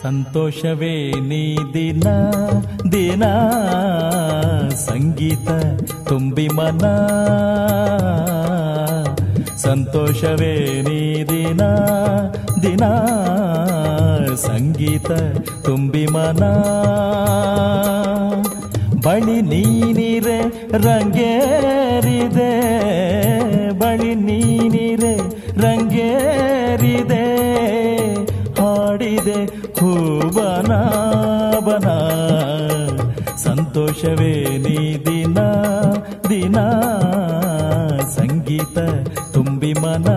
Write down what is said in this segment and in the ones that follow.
ಸಂತೋಷವೇ ನೀ ದಿನ ದಿನ ಸಂಗೀತ ತುಂಬಿ ಮನ ಸಂತೋಷವೇ ನೀ ದಿನ ದಿನ ಸಂಗೀತ ತುಂಬಿ ಮನ ಬಳಿ ನೀನಿರೆ ರಂಗೇರಿದೆ ಬಳಿ ನೀನಿರೆ ರಂಗೇರಿದೆ ಹಾಡಿದೆ ಹೂವನ ಬನ ಸಂತೋಷವೇ ನೀ ದಿನ ದಿನ ಸಂಗೀತ ತುಂಬಿ ಮನ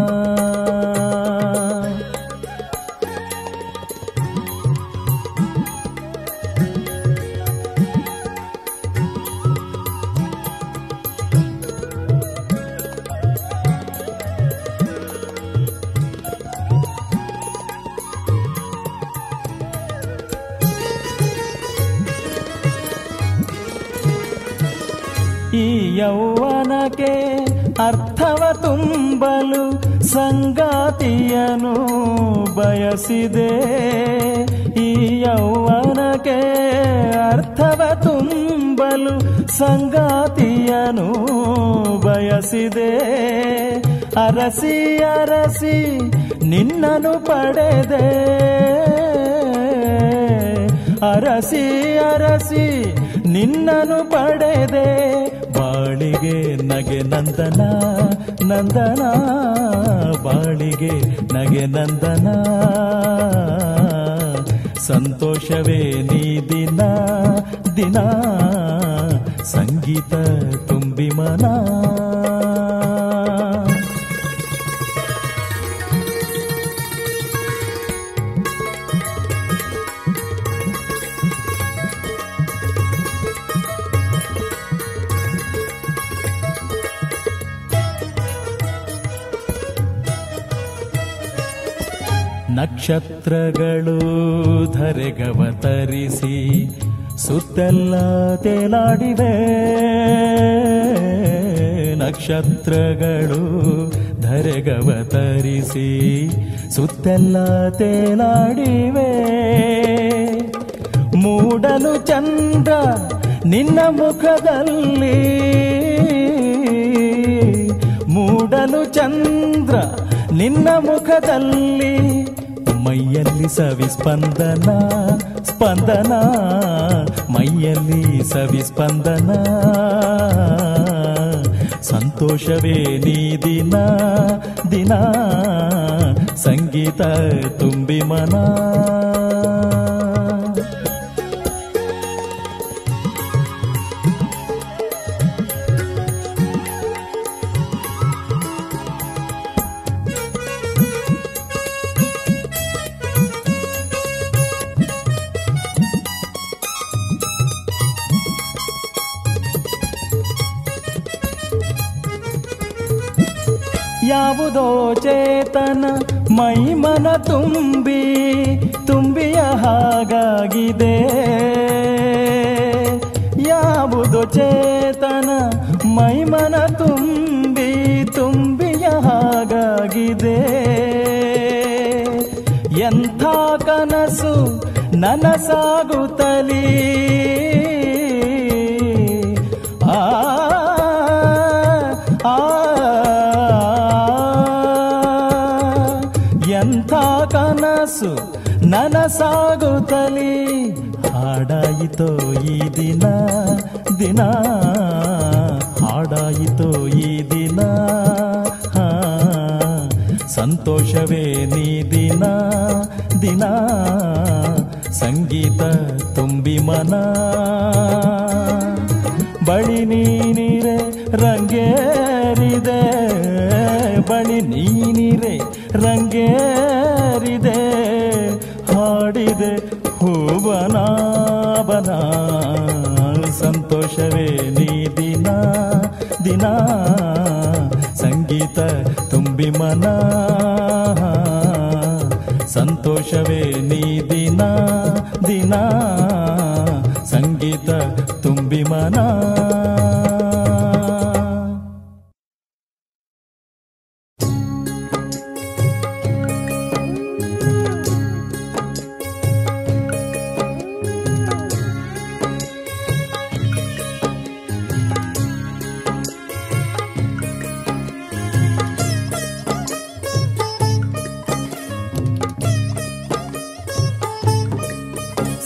ಈ ಯೌವನಕ್ಕೆ ಅರ್ಥವ ತುಂಬಲು ಸಂಗಾತಿಯನು ಬಯಸಿದೆ ಈ ಯೌವನಕ್ಕೆ ಅರ್ಥವ ತುಂಬಲು ಸಂಗಾತಿಯನು ಬಯಸಿದೆ ಅರಸಿ ಅರಸಿ ನಿನ್ನನು ಪಡೆದೆ ಅರಸಿ ಅರಸಿ ನಿನ್ನನು ಪಡೆದೆ ಬಾಳಿಗೆ ನಗೆ ನಂದನ ನಂದನ ಬಾಳಿಗೆ ನಗೆ ನಂದನ ಸಂತೋಷವೇ ನೀ ದಿನ ದಿನ ಸಂಗೀತ ತುಂಬಿ ಮನ ನಕ್ಷತ್ರಗಳು ಧರೆಗವತರಿಸಿ ಸುತ್ತೆಲ್ಲ ತೇಲಾಡಿವೆ ನಕ್ಷತ್ರಗಳು ಧರೆಗವತರಿಸಿ ಸುತ್ತೆಲ್ಲ ತೇಲಾಡಿವೆ ಮೂಡಲು ಚಂದ್ರ ನಿನ್ನ ಮುಖದಲ್ಲಿ ಮೂಡಲು ಚಂದ್ರ ನಿನ್ನ ಮುಖದಲ್ಲಿ ಮೈಯಲ್ಲಿ ಸವಿ ಸ್ಪಂದನ ಸ್ಪಂದನ ಮೈಯಲ್ಲಿ ಸವಿ ಸ್ಪಂದನ ಸಂತೋಷವೇ ನೀ ದಿನ ದಿನ ಸಂಗೀತ ತುಂಬಿ ಮನ ಯಾವುದೋ ಚೇತನ ಮೈಮನ ತುಂಬಿ ತುಂಬಿಯ ಹಾಗಾಗಿದೆ ಯಾವುದೋ ಚೇತನ ಮೈಮನ ತುಂಬಿ ತುಂಬಿಯ ಹಾಗಾಗಿದೆ ಎಂಥ ಕನಸು ನನಸಾಗುತ್ತಲೀ ಆ ಆ ಎಂಥ ಕನಸು ನನಸಾಗುತ್ತಲೀ ಹಾಡಾಯಿತೋ ಈ ದಿನ ದಿನ ಹಾಡಾಯಿತೋ ಈ ದಿನ ಹಾ ಸಂತೋಷವೇ ನೀ ದಿನ ದಿನ ಸಂಗೀತ ತುಂಬಿ ಮನ ಬಳಿ ನೀನಿರೆ ರಂಗೇರಿದೆ ಬಳಿ ನೀನಿರೆ ರಂಗೇರಿದೆ ಹಾಡಿದೆ ಹೂವನ ಬನ ಸಂತೋಷವೇ ನೀ ದಿನ ದಿನ ಸಂಗೀತ ತುಂಬಿ ಮನ ಸಂತೋಷವೇ ನೀ ದಿನ ದಿನ ಸಂಗೀತ ತುಂಬಿ ಮನ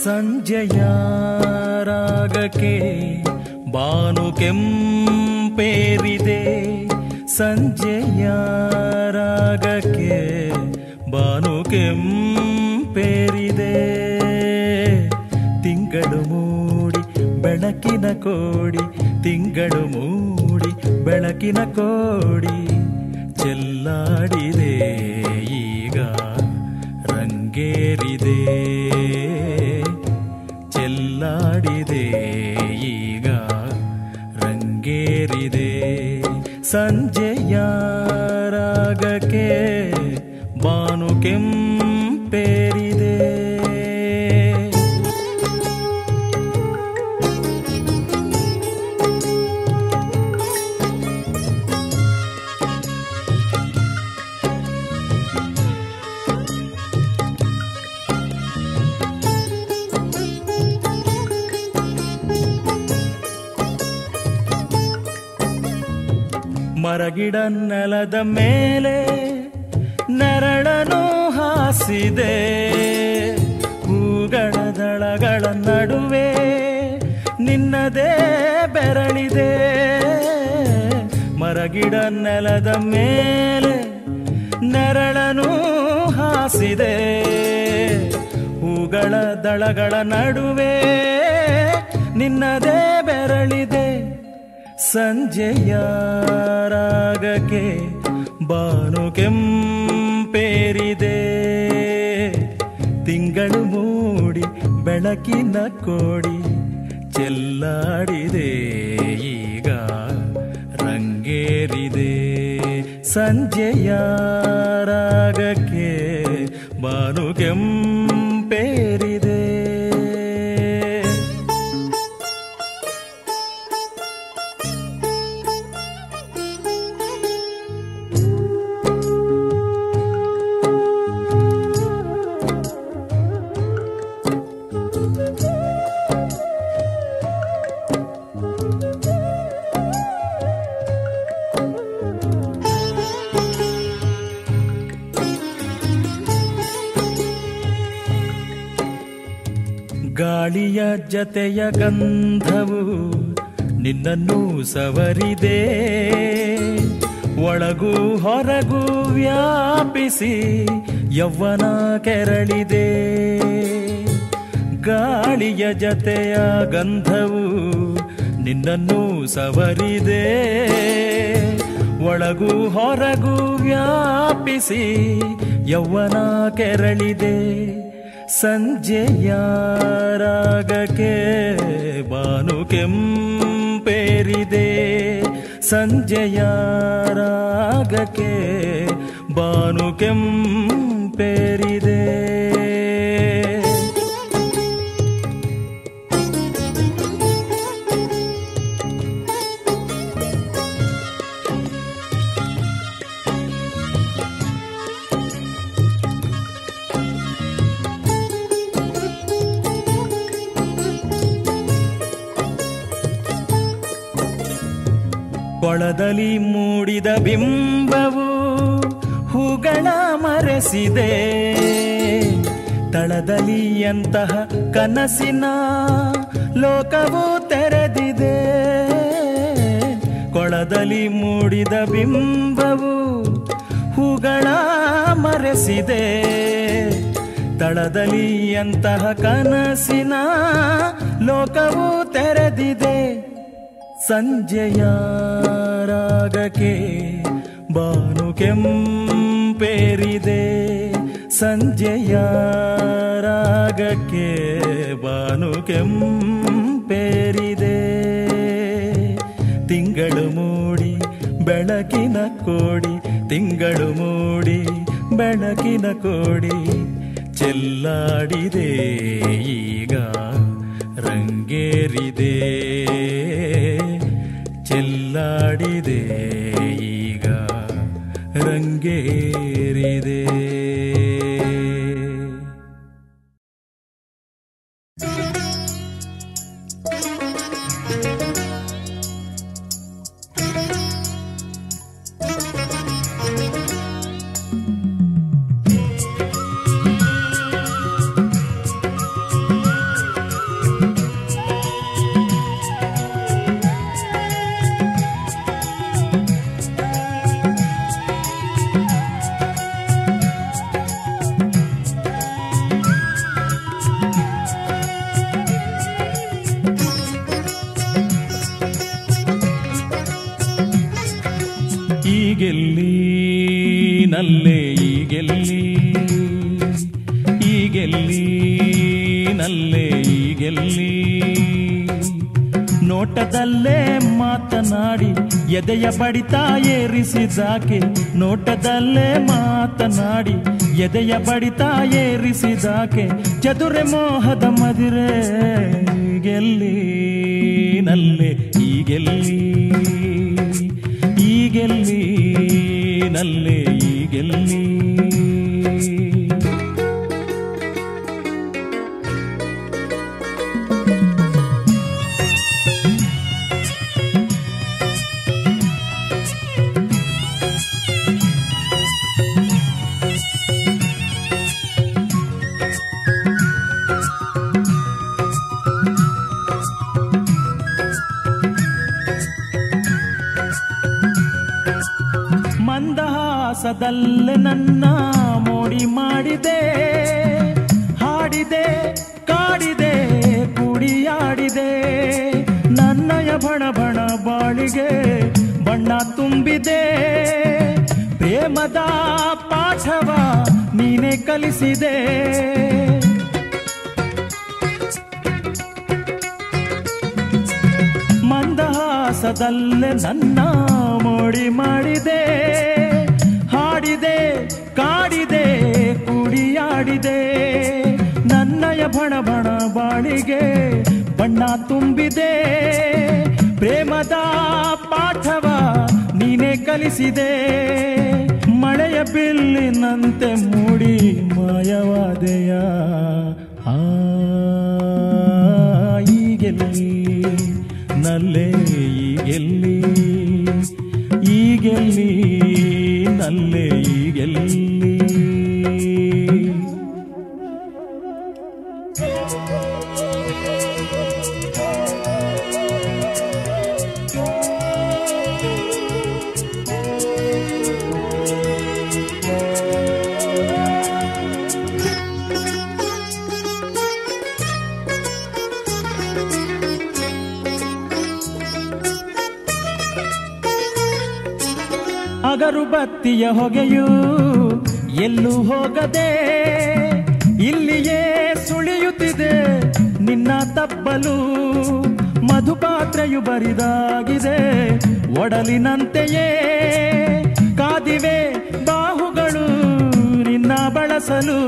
ಸಂಜೆಯ ರಾಗಕ್ಕೆ ಬಾನು ಕೆಂಪೇರಿದೆ ಸಂಜೆಯ ರಾಗಕ್ಕೆ ಬಾನು ಕೆಂಪೇರಿದೆ ತಿಂಗಳು ಮೂಡಿ ಬೆಳಕಿನ ಕೋಡಿ ತಿಂಗಳು ಮೂಡಿ ಬೆಳಕಿನ ಕೋಡಿ ಚೆಲ್ಲಾಡಿದೆ ಈಗ ರಂಗೇರಿದೆ ಚೆಲ್ಲಾಡಿದೆ ಈಗ ರಂಗೇರಿದೆ ಸಂಜೆಯ ರಾಗಕ್ಕೆ ಬಾನು ಕೆಂಪೇರಿದೆ ಮರಗಿಡ ನೆಲದ ಮೇಲೆ ನೆರಳನು ಹಾಸಿದೆ ಹೂಗಳ ದಳಗಳ ನಡುವೆ ನಿನ್ನದೇ ಬೆರಳಿದೆ ಮರಗಿಡ ನೆಲದ ಮೇಲೆ ನೆರಳನು ಹಾಸಿದೆ ಹೂಗಳ ದಳಗಳ ನಡುವೆ ನಿನ್ನದೇ ಬೆರಳಿದೆ ಸಂಜೆಯ ರಾಗಕ್ಕೆ ಬಾನು ಕೆಂಪೇರಿದೆ ತಿಂಗಳು ಮೂಡಿ ಬೆಳಕಿನ ಕೋಡಿ ಚೆಲ್ಲಾಡಿದೆ ಈಗ ರಂಗೇರಿದೆ ಸಂಜೆಯ ರಾಗಕ್ಕೆ ಬಾನು ಕೆಂಪೇರಿದೆ ಗಾಳಿಯ ಜತೆಯ ಗಂಧವು ನಿನ್ನನ್ನು ಸವರಿದೆ ಒಳಗೂ ಹೊರಗೂ ವ್ಯಾಪಿಸಿ ಯವ್ವನ ಕೆರಳಿದೆ ಗಾಳಿಯ ಜತೆಯ ಗಂಧವು ನಿನ್ನನ್ನು ಸವರಿದೆ ಒಳಗೂ ಹೊರಗೂ ವ್ಯಾಪಿಸಿ ಯೌವನ ಕೆರಳಿದೆ ಸಂಜೆಯ ರಾಗಕ್ಕೆ ಬಾನು ಕೆಂಪೇರಿದೆ ಸಂಜೆಯ ರಾಗಕ್ಕೆ ಬಾನು ಕೆಂಪೇರಿದೆ ಕೊಳದಲ್ಲಿ ಮೂಡಿದ ಬಿಂಬವು ಹೂಗಳ ಮರೆಸಿದೆ ತಳದಲ್ಲಿ ಎಂತಹ ಕನಸಿನ ಲೋಕವು ತೆರೆದಿದೆ ಕೊಳದಲ್ಲಿ ಮೂಡಿದ ಬಿಂಬವು ಹೂಗಳ ಮರೆಸಿದೆ ತಳದಲ್ಲಿ ಎಂತಹ ಕನಸಿನ ಲೋಕವು ತೆರೆದಿದೆ ಸಂಜೆಯ ರಾಗಕ್ಕೆ ಬಾನು ಕೆಂಪೇರಿದೆ ಸಂಜೆಯ ರಾಗಕ್ಕೆ ಬಾನು ಕೆಂಪೇರಿದೆ ತಿಂಗಳು ಮೂಡಿ ಬೆಳಕಿನ ಕೋಡಿ ತಿಂಗಳು ಮೂಡಿ ಬೆಳಕಿನ ಕೋಡಿ ಚೆಲ್ಲಾಡಿದೆ ಈಗ ರಂಗೇರಿದೆ ಚೆಲ್ಲಾಡಿದೆ ಈಗ ರಂಗೇರಿದೆ ನಲ್ಲೆ ಈಗೆಲ್ಲಿ ಈಗೆಲ್ಲಿ ನಲ್ಲೆ ಈಗೆಲ್ಲಿ ನೋಟದಲ್ಲೇ ಮಾತನಾಡಿ ಎದೆಯ ಬಡಿತ ಏರಿಸಿದಾಕೆ ನೋಟದಲ್ಲೇ ಮಾತನಾಡಿ ಎದೆಯ ಬಡಿತ ಏರಿಸಿದಾಕೆ ಚದುರೆ ಮೋಹದ ಮದಿರೆ ಈಗೆಲ್ಲಿ ನಲ್ಲೆ ಈಗೆಲ್ಲಿ ಈಗೆಲ್ಲಿ ನಲ್ಲೆ ಈಗೆಲ್ಲಿ ಮಂದಹಾಸದಲ್ಲೇ ನನ್ನ ಮೋಡಿ ಮಾಡಿದೆ ಹಾಡಿದೆ ಕಾಡಿದೆ ಕುಡಿಯಾಡಿದೆ ನನ್ನಯ ಬಣ ಬಣ ಬಾಳಿಗೆ ಬಣ್ಣ ತುಂಬಿದೆ ಪ್ರೇಮದ ಪಾಠವ ನೀನೆ ಕಲಿಸಿದೆ ಮಂದಹಾಸದಲ್ಲೇ ನನ್ನ ಮೋಡಿ ಮಾಡಿದೆ ಹಾಡಿದೆ ಕಾಡಿದೆ ಕುಡಿಯಾಡಿದೆ ನನ್ನಯ ಬಣ ಬಣ ಬಾಳಿಗೆ ಬಣ್ಣ ತುಂಬಿದೆ ಪ್ರೇಮದ ಪಾಠವ ನೀನೆ ಕಲಿಸಿದೆ ಮಳೆಯ ಬಿಲ್ಲಿನಂತೆ ಮೂಡಿ ಮಾಯವಾದೆಯ ಆ ಈಗೆಲ್ಲಿ ನಲ್ಲೆ ಈಗೆಲ್ಲಿ ಈಗೆಲ್ಲಿ ನಲ್ಲೆ ಈಗೆಲ್ಲಿ ಅಗರು ಬತ್ತಿಯ ಹೊಗೆಯು ಎಲ್ಲೂ ಹೋಗದೆ ಇಲ್ಲಿಯೇ ಸುಳಿಯುತ್ತಿದೆ ನಿನ್ನ ತಪ್ಪಲು ಮಧುಪಾತ್ರೆಯು ಬರಿದಾಗಿದೆ ಒಡಲಿನಂತೆಯೇ ಕಾದಿವೆ ಬಾಹುಗಳು ನಿನ್ನ ಬಳಸಲು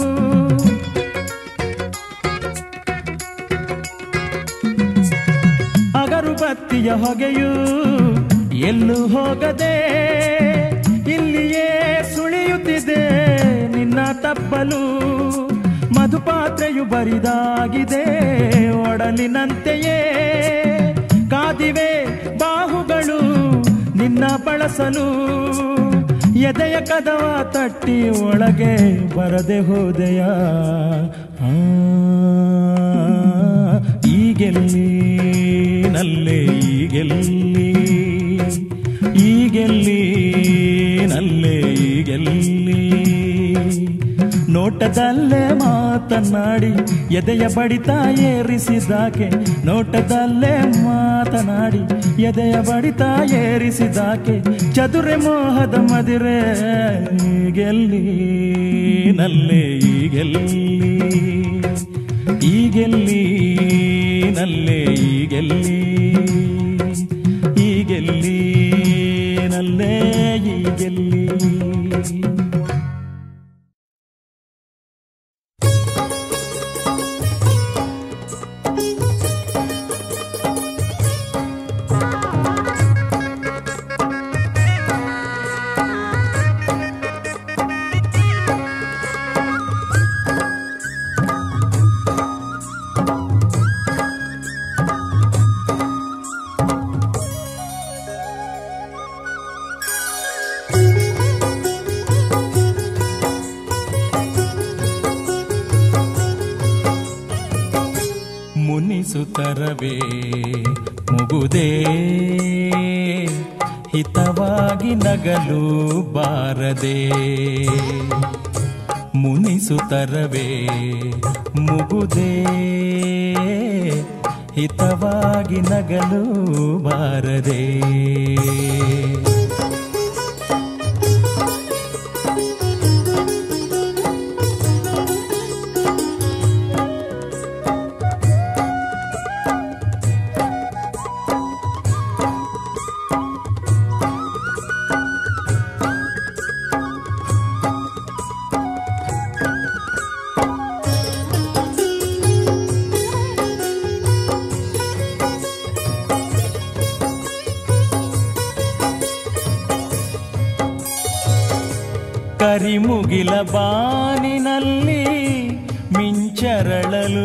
ಅಗರು ಬತ್ತಿಯ ಹೊಗೆಯು ಎಲ್ಲೂ ಹೋಗದೆ ಇಲ್ಲಿಯೇ ಸುಳಿಯುತ್ತಿದೆ ನಿನ್ನ ತಪ್ಪಲು ಮಧುಪಾತ್ರೆಯು ಬರಿದಾಗಿದೆ ಒಡಲಿನಂತೆಯೇ ಕಾದಿವೆ ಬಾಹುಗಳು ನಿನ್ನ ಬಳಸಲು ಎದೆಯ ಕದವ ತಟ್ಟಿ ಒಳಗೆ ಬರದೆ ಹೋದೆಯ ಆ, ಈಗೆಲ್ಲಿ ನಲ್ಲೆ ಈಗೆಲ್ಲಿ ಈಗೆಲ್ಲಿ ನಲ್ಲೆ ಈಗೆಲ್ಲಿ ನೋಟದಲ್ಲೇ ಮಾತನಾಡಿ ಎದೆಯ ಬಡಿತ ಏರಿಸಿದಾಕೆ ನೋಟದಲ್ಲೇ ಮಾತನಾಡಿ ಎದೆಯ ಬಡಿತ ಏರಿಸಿದಾಕೆ ಚದುರೆ ಮೋಹದ ಮದಿರೆ ಈಗೆಲ್ಲಿ ನಲ್ಲೆ ಈಗೆಲ್ಲಿ ಈಗೆಲ್ಲಿ ನಲ್ಲೆ ಈಗೆಲ್ಲಿ ಈಗೆಲ್ಲಿ ನಲ್ಲೆ ಈಗೆಲ್ಲಿ ಮುನಿಸುತ್ತರವೇ ಮುಗುದೇ ಹಿತವಾಗಿ ನಗಲು ಬಾರದೆ ಮುನಿಸುತ್ತರವೇ ಮುಗುದೇ ಹಿತವಾಗಿ ನಗಲು ಬಾರದೆ ಕರಿಮುಗಿಲ ಬಾನಿನಲ್ಲಿ ಮಿಂಚರಳಲು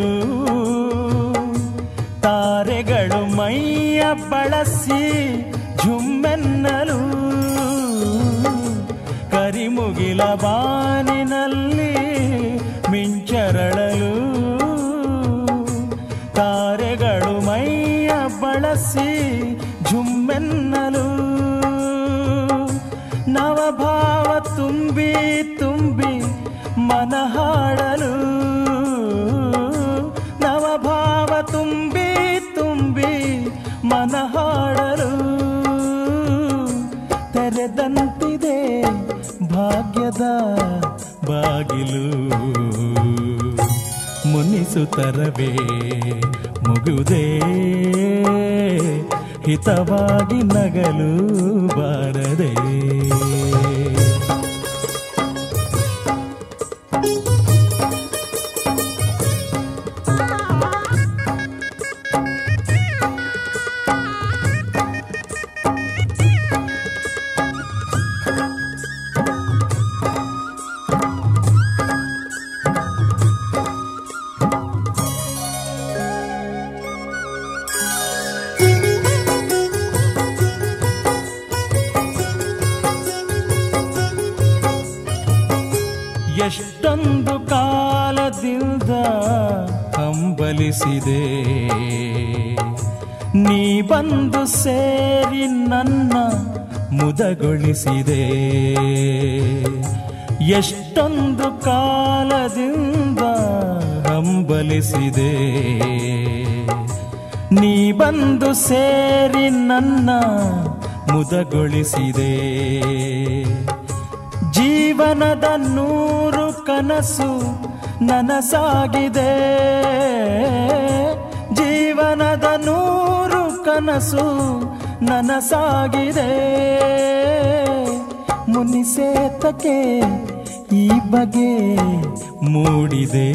ತಾರೆಗಳು ಮೈಯ ಬಳಸಿ ಝುಮ್ಮೆನ್ನಲು ಕರಿಮುಗಿಲ ಬಾನಿನಲ್ಲಿ ಮಿಂಚರಳಲು ತಾರೆಗಳು ಮೈಯ ಬಳಸಿ ಝುಮ್ಮೆನ್ನಲು ನವಭಾವ ತುಂಬಿ ತುಂಬಿ ಮನ ಹಾಡಲು ನವಭಾವ ತುಂಬಿ ತುಂಬಿ ಮನ ಹಾಡಲು ತೆರೆದಂತಿದೆ ಭಾಗ್ಯದ ಬಾಗಿಲು ಮುನಿಸುತ್ತರವೇ ಮುಗುದೇ ಹಿತವಾಗಿ ನಗಲು ಬಾರದೆ ಎಷ್ಟೊಂದು ಕಾಲದಿಂದ ಹಂಬಲಿಸಿದೆ ನೀ ಬಂದು ಸೇರಿ ನನ್ನ ಮುದಗೊಳಿಸಿದೆ ಎಷ್ಟೊಂದು ಕಾಲದಿಂದ ಹಂಬಲಿಸಿದೆ ನೀ ಬಂದು ಸೇರಿ ನನ್ನ ಮುದಗೊಳಿಸಿದೆ ಜೀವನದ ನೂರು ಕನಸು ನನಸಾಗಿದೆ ಜೀವನದ ನೂರು ಕನಸು ನನಸಾಗಿದೆ ಮುನಿಸೇತಕ್ಕೆ ಈ ಬಗೆ ಮೂಡಿದೆ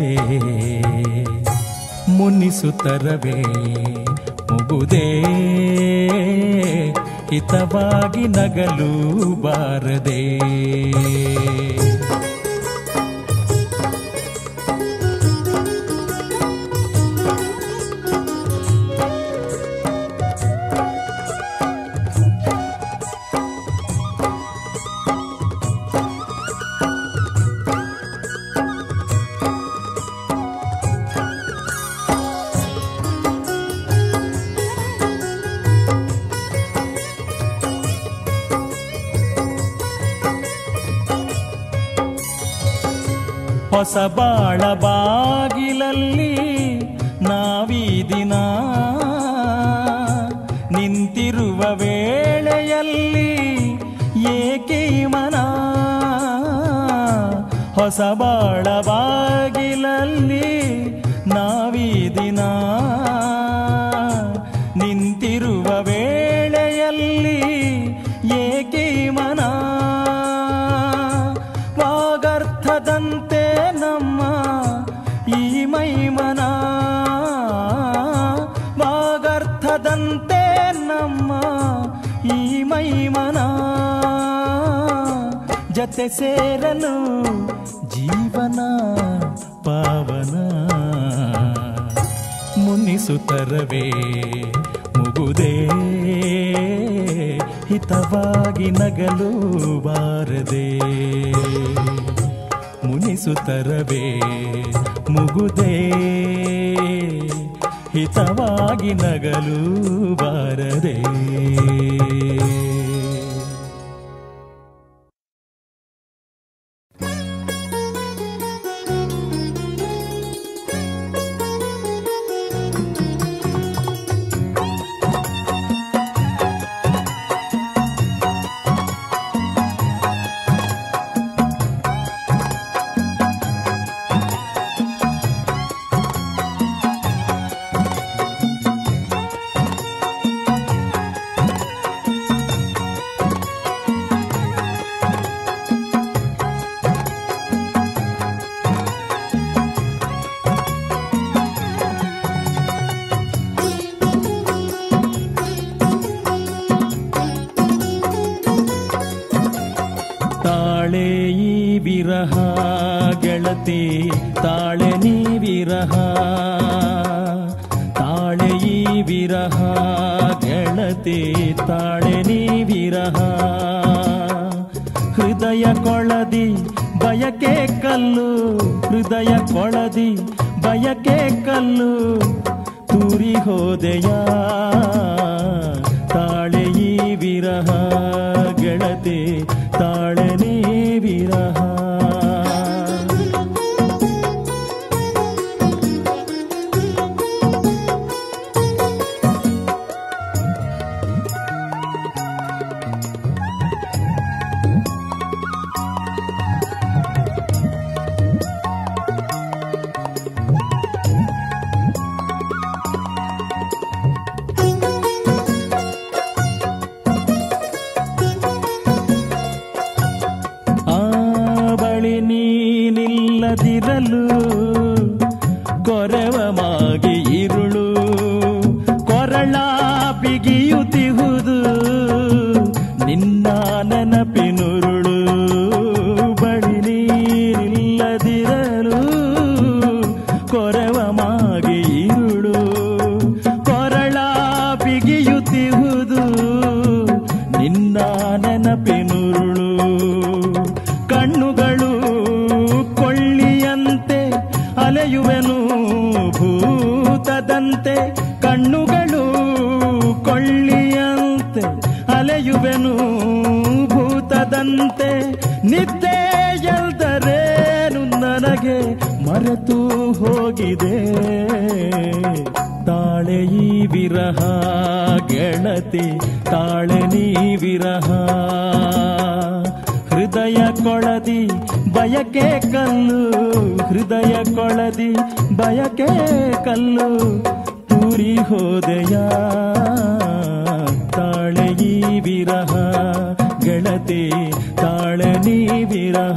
ಮುನಿಸುತ್ತರವೇ ಮುಗುದೇ ಹಿತವಾಗಿ ನಗಲು ಬಾರದೆ ಹೊಸ ಬಾಳ ಬಾಗಿಲಲ್ಲಿ ನಾವೀ ದಿನ ನಿಂತಿರುವ ವೇಳೆಯಲ್ಲಿ ಏಕೆ ಈ ಮನ ಹೊಸ ಬಾಳ ಬಾಗಿಲಲ್ಲಿ ನಾವೀ ದಿನ ನಿಂತಿರುವ ವೇಳೆಯಲ್ಲಿ ಏಕೆ ಈ ಮನ ವಾಗರ್ಥದಂತೆ ನಮ್ಮ ಈ ಮೈಮನ ವಾಗರ್ಥದಂತೆ ನಮ್ಮ ಈ ಮೈಮನ ಜತೆ ಸೇರಲು ಜೀವನ ಪಾವನ ಮುನಿಸುತ್ತರವೇ ಮುಗುದೇ ಹಿತವಾಗಿ ನಗಲು ಬಾರದೆ ಮುನಿಸುತ್ತರವೇ ಮುಗುದೇ ಹಿತವಾಗಿ ನಗಲು ಬಾರದೆ ವಿರಹ ಗೆಳತಿ ತಾಳೆ ನೀ ವಿರಹ ತಾಳೆ ಈ ವಿರಹ ಗೆಳತಿ ತಾಳೆ ನೀ ವಿರಹ ಹೃದಯ ಕೊಳದಿ ಬಯಕೆ ಕಲ್ಲು ಹೃದಯ ಕೊಳದಿ ಬಯಕೆ ಕಲ್ಲು ತೂರಿ ಹೋದೆಯ ತಾಳೆ ಈ ವಿರಹ ಗೆಳತಿ ತಾಳೆ ನೀ ವಿರಹ ಆ ಬಳಿ ನೀನಿಲ್ಲದಿರಲು ಕೊರವ ಮಾಗಿ ಇರುಳು ಕೊರಳ ಬಿಗಿಯುತ್ತಿಹುದು ನಿನ್ನ ನೆನಪಿನುರುಳು ಬಳಿ ನೀನಿಲ್ಲದಿರಲು ಕೊರವ ಮಾಗಿ ಇರುಳು ಕೊರಳ ಬಿಗಿಯುತ್ತಿಹುದು ನಿನ್ನ ನೆನಪಿನುರುಳು ಕಣ್ಣುಗಳು ಕೊಳ್ಳಿಯಂತೆ ಅಲೆಯುವೆನು ಭೂತದಂತೆ ಕಣ್ಣುಗಳು ಕೊಳ್ಳಿಯಂತೆ ಅಲೆಯುವೆನು ಭೂತದಂತೆ ನಿದ್ದೆ ಎಲ್ದರೇನು ನನಗೆ ಮರೆತು ಹೋಗಿದೆ ತಾಳೆ ಈ ವಿರಹ ಗೆಳತಿ ತಾಳೆ ನೀ ವಿರಹ ಹೃದಯ ಕೊಳದಿ ಬಯಕೆ ಕಲ್ಲು ಹೃದಯ ಕೊಳದಿ ಬಯಕೆ ಕಲ್ಲು ತೂರಿ ಹೋದೆಯ ತಾಳೆ ಈ ವಿರಹ ಗೆಳತಿ ತಾಳೆ ನೀ ವಿರಹ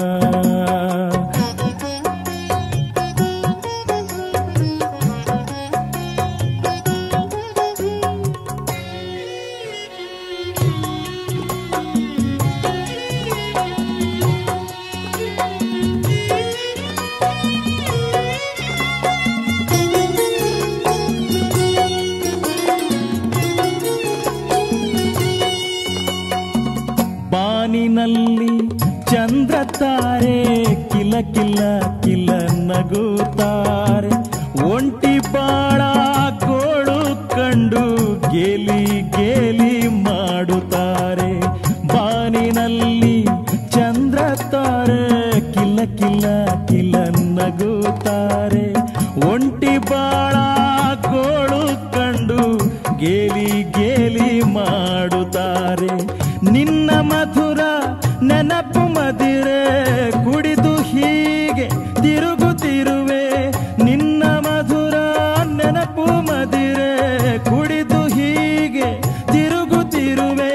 ಬಾನಿನಲ್ಲಿ ಚಂದ್ರ ತಾರೆ ಕಿಲ ಕಿಲ ಕಿಲ ನಗುತ್ತಾರೆ ಒಂಟಿ ಬಾಳ ಗೋಳು ಕಂಡು ಗೇಲಿ ಗೇಲಿ ಮಾಡುತ್ತಾರೆ ಬಾನಿನಲ್ಲಿ ಚಂದ್ರ ತಾರೆ ಕಿಲ ಕಿಲ ಕಿಲ ನಗುತ್ತಾರೆ ಒಂಟಿ ಬಾಳ ಗೋಳು ಕಂಡು ಗೇಲಿ ಗೇಲಿ ಮಾಡುತ್ತಾರೆ ನಿನ್ನ ಮಧುರ ನೆನಪು ಮದಿರೆ ಕುಡಿದು ಹೀಗೆ ತಿರುಗುತ್ತಿರುವೆ ನಿನ್ನ ಮಧುರ ನೆನಪು ಮದಿರೆ ಕುಡಿದು ಹೀಗೆ ತಿರುಗುತ್ತಿರುವೆ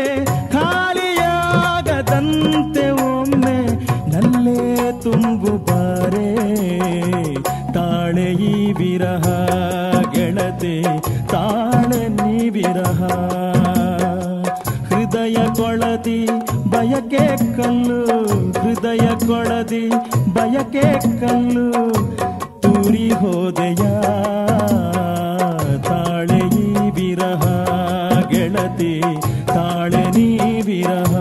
ಖಾಲಿಯಾಗದಂತೆ ಒಮ್ಮೆ ನಲ್ಲೇ ತುಂಬು ಬಾರೆ ತಾಳೆ ಈ ವಿರಹ ಗೆಳತಿ ತಾಳೆ ನೀ ವಿರಹ ಹೃದಯ ಕೊಳದಿ ಬಯಕೆ ಕಲ್ಲು ಹೃದಯ ಕೊಳದಿ ಬಯಕೆ ಕಲ್ಲು ತೂರಿ ಹೋದೆಯ ತಾಳೆ ಈ ವಿರಹ ಗೆಳತಿ ತಾಳೆ ನೀ ವಿರಹ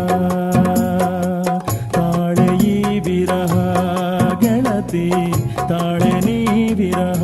ತಾಳೆ ಈ ವಿರಹ ಗೆಳತಿ ತಾಳೆ ನೀ ವಿರಹ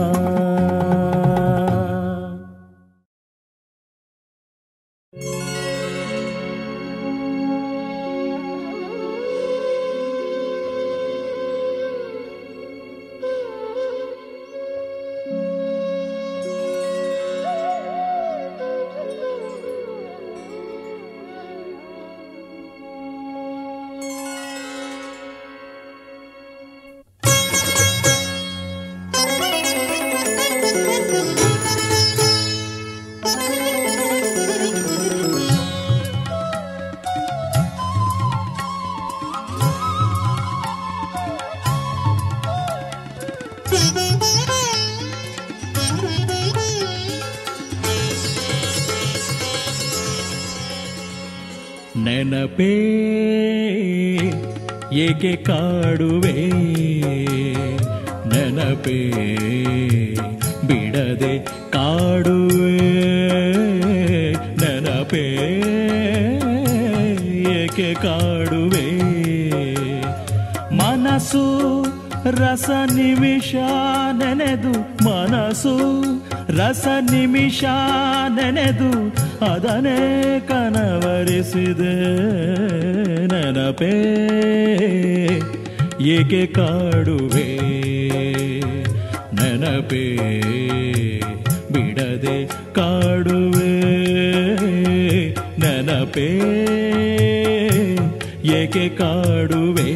ನೆನಪೇ ಏಕೆ ಕಾಡುವೆ ನೆನಪೇ ಬಿಡದೆ ಕಾಡುವೆ ನೆನಪೇ ಏಕೆ ಕಾಡುವೆ ಮನಸ್ಸು ರಸ ನಿಮಿಷ ನೆನೆದು ಮನಸ್ಸು ರಸ ನಿಮಿಷ ನೆನೆದು ಅದನ್ನೇ ಕನವರಿಸಿದೆ ನೆನಪೇ ಏಕೆ ಕಾಡುವೆ ನೆನಪೇ ಬಿಡದೆ ಕಾಡುವೆ ನೆನಪೇ ಏಕೆ ಕಾಡುವೆ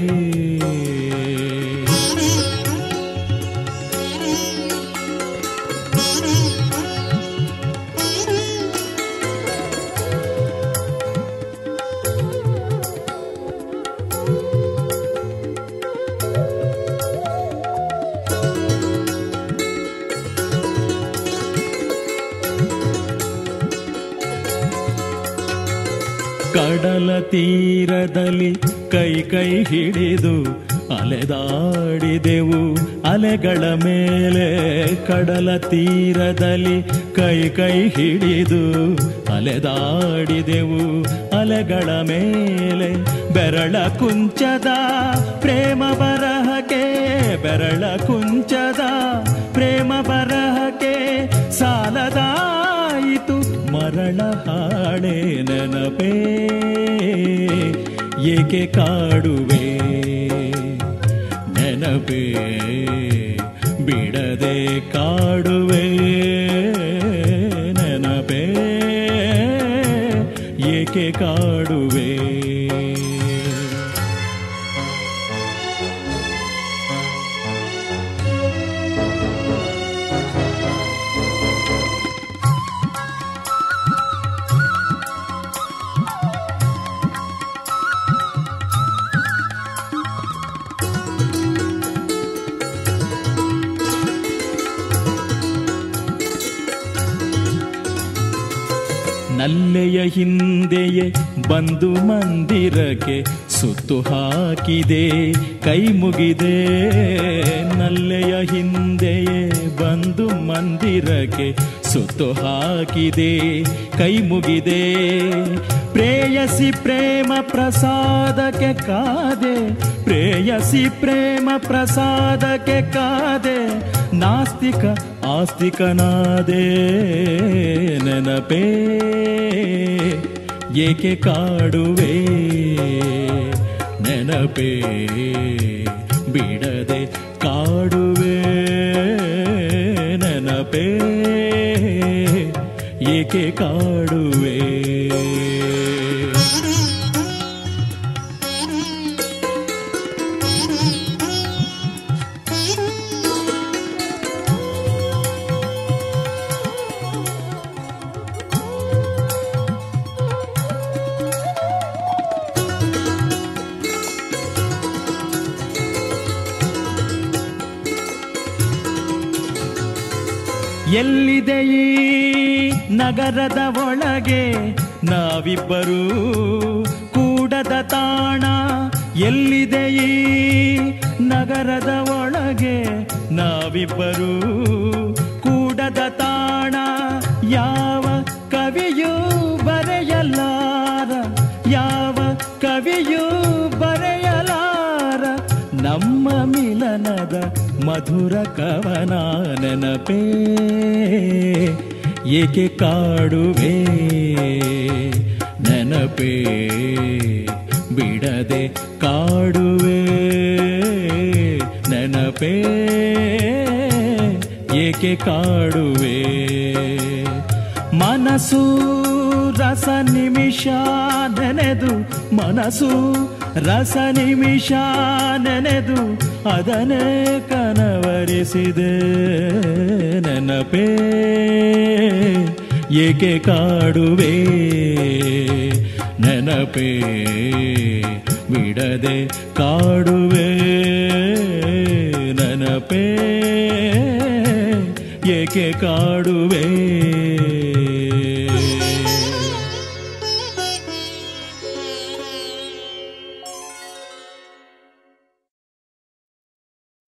ಕಡಲ ತೀರದಲ್ಲಿ ಕೈ ಕೈ ಹಿಡಿದು ಅಲೆದಾಡಿದೆವು ಅಲೆಗಳ ಮೇಲೆ ಕಡಲ ತೀರದಲ್ಲಿ ಕೈ ಕೈ ಹಿಡಿದು ಅಲೆದಾಡಿದೆವು ಅಲೆಗಳ ಮೇಲೆ ಬೆರಳ ಕುಂಚದ ಪ್ರೇಮ ಬರಹಕ್ಕೆ ಬೆರಳ ಕುಂಚದ ಪ್ರೇಮ ಬರಹಕ್ಕೆ ಸಾಲದಾಯಿತು ಮರಳ ಹಾಡೆ ನೆನಪೇ ಏಕೆ ಕಾಡುವೆ ನೆನಪೇ ಬಿಡದೆ ಕಾಡುವೆ ನೆನಪೇ ಏಕೆ ಕಾಡುವೆ ನಲ್ಲೆಯ ಹಿಂದೆಯೇ ಬಂದು ಮಂದಿರಕ್ಕೆ ಸುತ್ತು ಹಾಕಿದೆ ಕೈ ಮುಗಿದೆ ನಲ್ಲೆಯ ಹಿಂದೆಯೇ ಬಂದು ಮಂದಿರಕ್ಕೆ ಸುತ್ತು ಹಾಕಿದೆ ಕೈ ಮುಗಿದೆ ಪ್ರೇಯಸಿ ಪ್ರೇಮ ಪ್ರಸಾದಕ್ಕೆ ಕಾದೆ ಪ್ರೇಯಸಿ ಪ್ರೇಮ ಪ್ರಸಾದಕ್ಕೆ ಕಾದೆ ನಾಸ್ತಿಕ ಆಸ್ತಿಕನಾದೆ ನೆನಪೇ ಏಕೆ ಕಾಡುವೆ ನೆನಪೇ ಬಿಡದೆ ಕಾಡುವೆ ನೆನಪೇ ಏಕೆ ಕಾಡುವೆ ಎಲ್ಲಿದೆ ಈ ನಗರದ ಒಳಗೆ ನಾವಿಬ್ಬರು ಕೂಡದ ತಾಣ ಎಲ್ಲಿದೆ ಈ ನಗರದ ಒಳಗೆ ನಾವಿಬ್ಬರು ಕೂಡದ ತಾಣ ಯಾವ ಕವಿಯೂ ಬರೆಯಲಾರ ಯಾವ ಕವಿಯೂ ಬರೆಯಲಾರ ನಮ್ಮ ಮಿಲನದ ಮಧುರ ಕವನ ನೆನಪೇ ಏಕೆ ಕಾಡುವೆ ನೆನಪೇ ಬಿಡದೆ ಕಾಡುವೆ ನೆನಪೇ ಏಕೆ ಕಾಡುವೆ ಮನಸ್ಸು ರಸ ನಿಮಿಷ ನೆನೆದು ಮನಸ್ಸು ರಸ ನಿಮಿಷ ನೆನೆದು ಅದನ್ನೇ ಕನವರಿಸಿದೆ ನೆನಪೇ ಏಕೆ ಕಾಡುವೆ ನೆನಪೇ ಬಿಡದೆ ಕಾಡುವೆ ನೆನಪೇ ಏಕೆ ಕಾಡುವೆ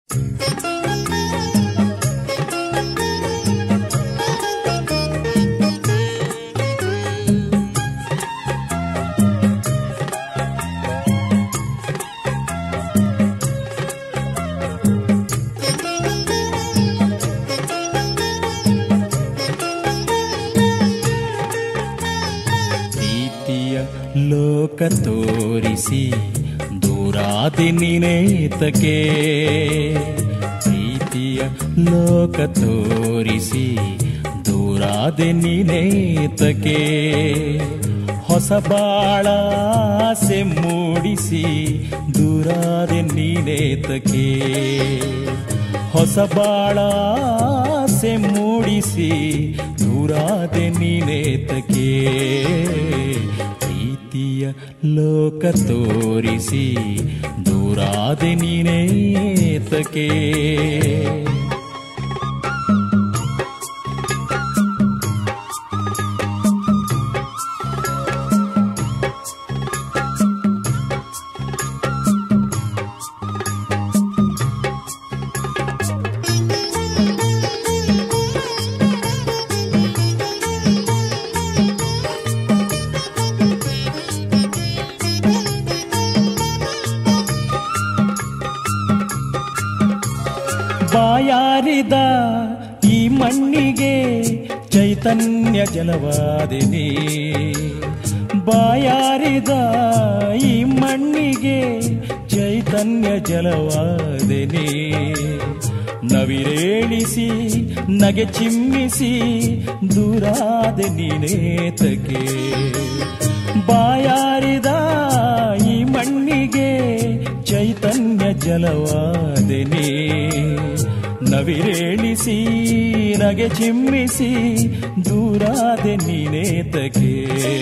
ಪ್ರೀತಿಯ ಲೋಕ ತೋರಿಸಿ ದೂರಾದಿ ನಿನೇತಕ್ಕೆ ಪ್ರೀತಿಯ ಲೋಕ ತೋರಿಸಿ ದೂರಾದಿ ನಿನೇತಕ್ಕೆ ಹೊಸ ಬಾಳ ಆಸೆ ಮೂಡಿಸಿ ದೂರಾದೆ ನೀನೇತಕ್ಕೆ ಹೊಸ ಬಾಳ ಆಸೆ ಮೂಡಿಸಿ ದೂರಾದೆ ನೀನೇತಕ್ಕೆ ಪ್ರೀತಿಯ ಲೋಕ ತೋರಿಸಿ ದೂರಾದೆ ನೀನೇತಕ್ಕೆ ಬಾಯಾರಿದ ಈ ಮಣ್ಣಿಗೆ ಚೈತನ್ಯ ಜಲವಾದಿನಿ ಬಾಯಾರಿದ ಈ ಮಣ್ಣಿಗೆ ಚೈತನ್ಯ ಜಲವಾದಿನಿ ನವಿರೇಳಿಸಿ ನಗೆ ಚಿಮ್ಮಿಸಿ ದೂರಾದ ನೀನೇತಕ್ಕೆ ಬಾಯಾರಿದ ಈ ಮಣ್ಣಿಗೆ ಚೈತನ್ಯ ಜಲವಾದನೆ ನವಿರೇಳಿಸಿ ನಗೆ ಚಿಮ್ಮಿಸಿ ದೂರಾದೆ ನೀನೇತಕ್ಕೆ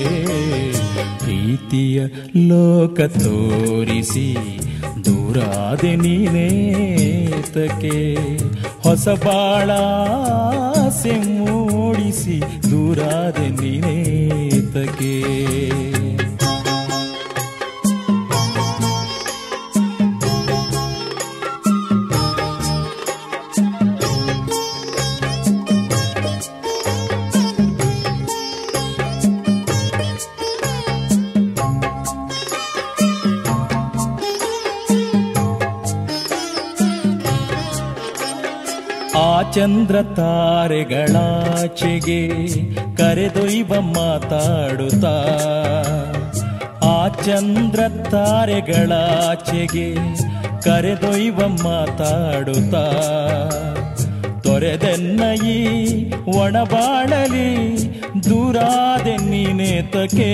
ಪ್ರೀತಿಯ ಲೋಕ ತೋರಿಸಿ ದೂರಾದೆ ನೀನೇತಕ್ಕೆ ಹೊಸ ಬಾಳ ಆಸೆ ಮೂಡಿಸಿ ದೂರಾದೆ ನೀನೇತಕ್ಕೆ ಆ ಚಂದ್ರ ತಾರೆಗಳಾಚೆಗೆ ಕರೆದೊಯ್ವ ಮಾತಾಡುತ್ತಾ ಆ ಚಂದ್ರ ತಾರೆಗಳಾಚೆಗೆ ಕರೆದೊಯ್ವ ಮಾತಾಡುತ್ತಾ ತೊರೆದೆನ್ನಯಿ ಒಣಬಾಳಲಿ ದೂರಾದೆ ನೀನೇತಕ್ಕೆ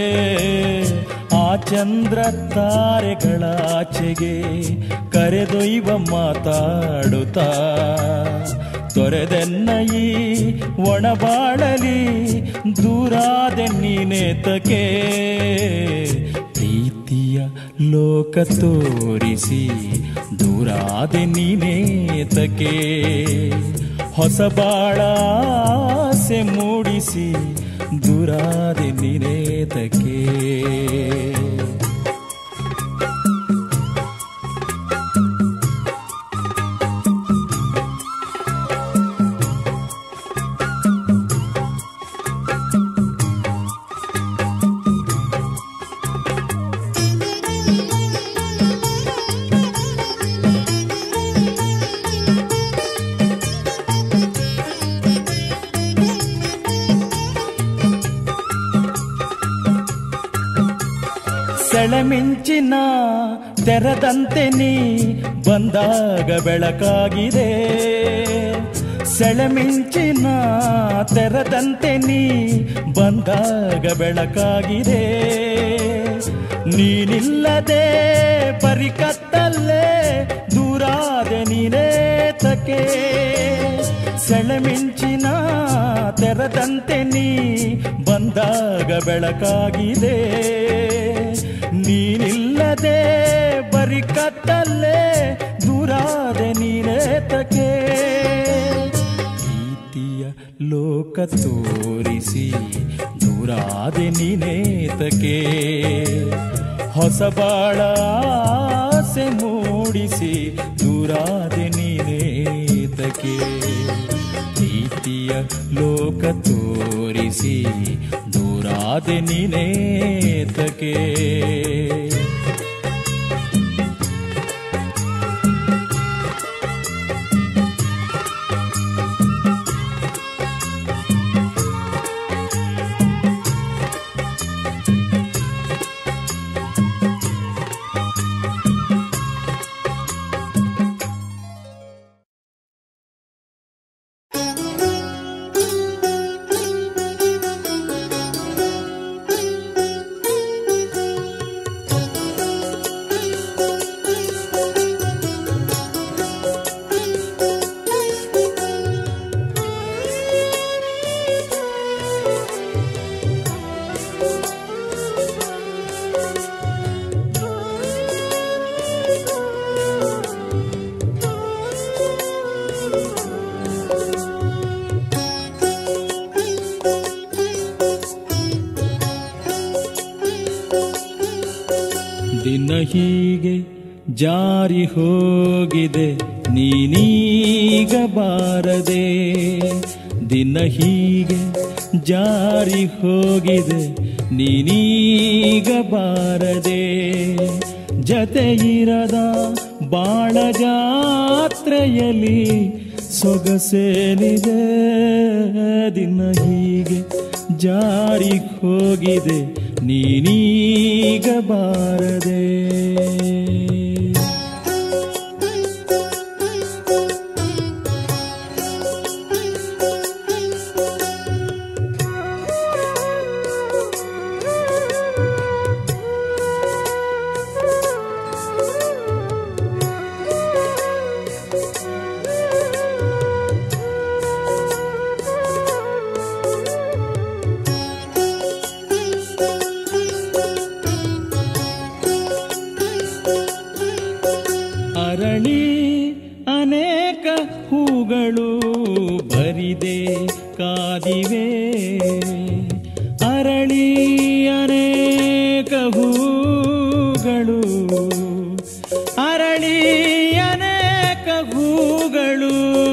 ಆ ಚಂದ್ರ ತಾರೆಗಳಾಚೆಗೆ ಕರೆದೊಯ್ವ ಮಾತಾಡುತ್ತಾ ತೊರೆದೆನ್ನಯಿ ಒಣಬಾಳಲಿ ದೂರಾದೆ ನೀನೇತಕ್ಕೆ ಪ್ರೀತಿಯ ಲೋಕ ತೋರಿಸಿ ದೂರಾದೆ ನೀನೇತಕ್ಕೆ ಹೊಸ ಬಾಳ ಆಸೆ ಮೂಡಿಸಿ ದೂರಾದೆ ನೀನೇತಕ್ಕೆ ಸೆಳೆಮಿಂಚಿನ ತೆರದಂತೆ ನೀ ಬಂದಾಗ ಬೆಳಕಾಗಿದೆ ಸೆಳೆಮಿಂಚಿನ ತೆರದಂತೆ ನೀ ಬಂದಾಗ ಬೆಳಕಾಗಿದೆ ನೀನಿಲ್ಲದೆ ಬರಿ ಕತ್ತಲ್ಲೇ ದೂರಾದೆ ನೀನೇತಕ್ಕೆ ಸೆಳೆಮಿಂಚಿನ ತೆರದಂತೆ ನೀ ಬಂದಾಗ ಬೆಳಕಾಗಿದೆ ನೀನಿಲ್ಲದೆ ಬರಿ ಕತ್ತಲ್ಲೇ ದೂರಾದೆ ನೀನೇತಕ್ಕೆ ಪ್ರೀತಿಯ ಲೋಕ ತೋರಿಸಿ ದೂರಾದೆ ನೀನೇತಕ್ಕೆ ಹೊಸ ಬಾಳ ಆಸೆ ಮೂಡಿಸಿ ದೂರಾದೆ ನೀನೇತಕ್ಕೆ ಪ್ರೀತಿಯ ಲೋಕ ತೋರಿಸಿ ದೂರಾದೆ ನೀನೇತಕ್ಕೆ ದಿನ ಹೀಗೆ ಜಾರಿ ಹೋಗಿದೆ ನೀನೀಗ ಬಾರದೆ ದಿನ ಹೀಗೆ ಜಾರಿ ಹೋಗಿದೆ ನೀನೀಗ ಬಾರದೆ ಜತೆ ಇರದ ಬಾಳ ಜಾತ್ರೆಯಲ್ಲಿ ಸೊಗಸೇನಿದೆ ದಿನ ಹೀಗೆ ಜಾರಿ ಹೋಗಿದೆ ನೀನೀಗ ಬಾರದೆ ಅರಳಿ ಅನೇಕ ಹೂಗಳು ಬರಿದೆ ಕಾದಿವೆ ಅರಳಿ ಅನೇಕ ಹೂಗಳು ಅರಳಿ ಅನೇಕ ಹೂಗಳು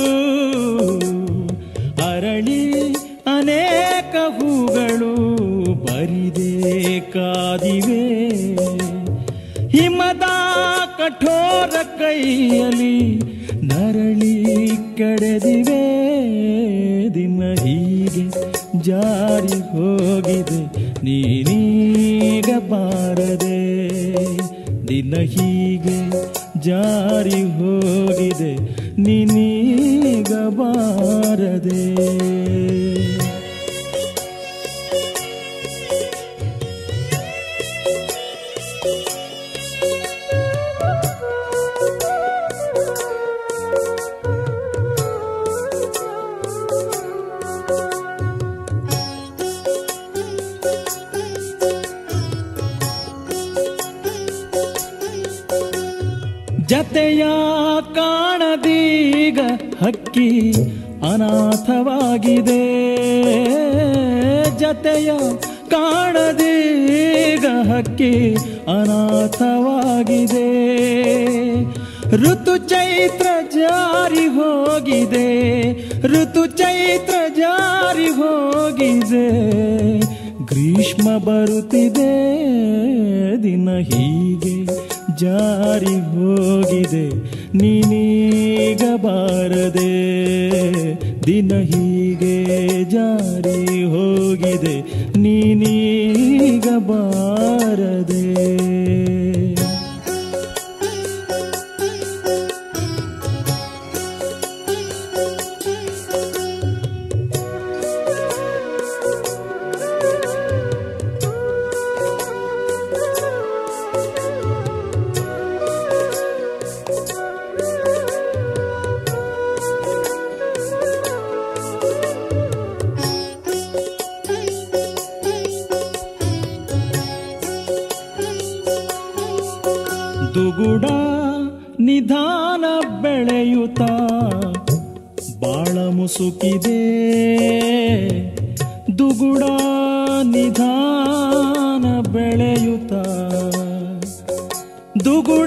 ಅರಳಿ ಅನೇಕ ಹೂಗಳು ಬರಿದೆ ಕಾದಿವೆ ಹಿಮದ ಕಠೋರ ಕೈಯಲ್ಲಿ ನರಳಿ ಕಡೆದಿವೆ ದಿನ ಹೀಗೆ ಜಾರಿ ಹೋಗಿದೆ ನೀನೀಗ ಬಾರದೆ ದಿನ ಹೀಗೆ ಜಾರಿ ಹೋಗಿದೆ ನೀನೀಗ ಬಾರದೆ ಜತೆಯ ಕಾಣದೀಗ ಹಕ್ಕಿ ಅನಾಥವಾಗಿದೆ ಜತೆಯ ಕಾಣದೀಗ ಹಕ್ಕಿ ಅನಾಥವಾಗಿದೆ ಋತು ಚೈತ್ರ ಜಾರಿ ಹೋಗಿದೆ ಋತು ಚೈತ್ರ ಜಾರಿ ಹೋಗಿದೆ ಗ್ರೀಷ್ಮ ಬರುತ್ತಿದೆ ದಿನ ಹೀಗೆ ಜಾರಿ ಹೋಗಿದೆ ನೀನೀಗ ಬಾರದೆ ದಿನ ಹೀಗೆ ಜಾರಿ ಹೋಗಿದೆ ನೀನೀಗ ಬಾರದೆ ದುಗುಡ ನಿಧಾನ ಬೆಳೆಯುತ್ತ ಬಾಳ ಮುಸುಕಿದೆ ದುಗುಡ ನಿಧಾನ ಬೆಳೆಯುತ್ತ ದುಗುಡ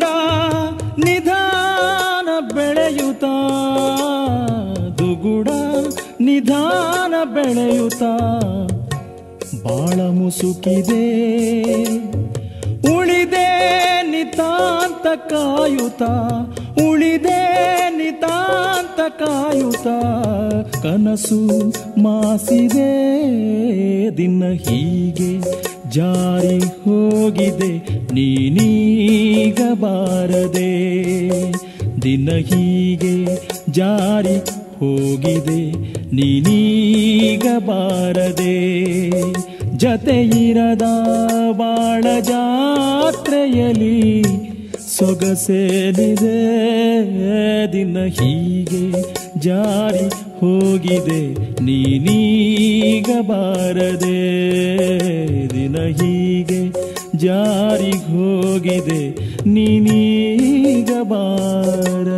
ನಿಧಾನ ಬೆಳೆಯುತ್ತಾ ದುಗುಡ ನಿಧಾನ ಬೆಳೆಯುತ್ತಾ ಬಾಳ ಮುಸುಕಿದೆ ಉಳಿದೆ ನಿತಾಂತ ಕಾಯುತ್ತ ಉಳಿದೆ ನಿತಾಂತ ಕಾಯುತ್ತ ಕನಸು ಮಾಸಿದೆ ದಿನ ಹೀಗೆ ಜಾರಿ ಹೋಗಿದೆ ನೀನೀಗ ಬಾರದೆ ದಿನ ಹೀಗೆ ಜಾರಿ ಹೋಗಿದೆ ನೀನೀಗ ಬಾರದೆ ಜತೆ ಇರದ ಬಾಳ ಜಾತ್ರೆಯಲ್ಲಿ ಸೊಗಸೇಲಿದೆ ದಿನ ಹೀಗೆ ಜಾರಿ ಹೋಗಿದೆ ನೀನೀಗ ಬಾರದೆ ದಿನ ಹೀಗೆ ಜಾರಿ ಹೋಗಿದೆ ನೀನೀಗ ಬಾರದೆ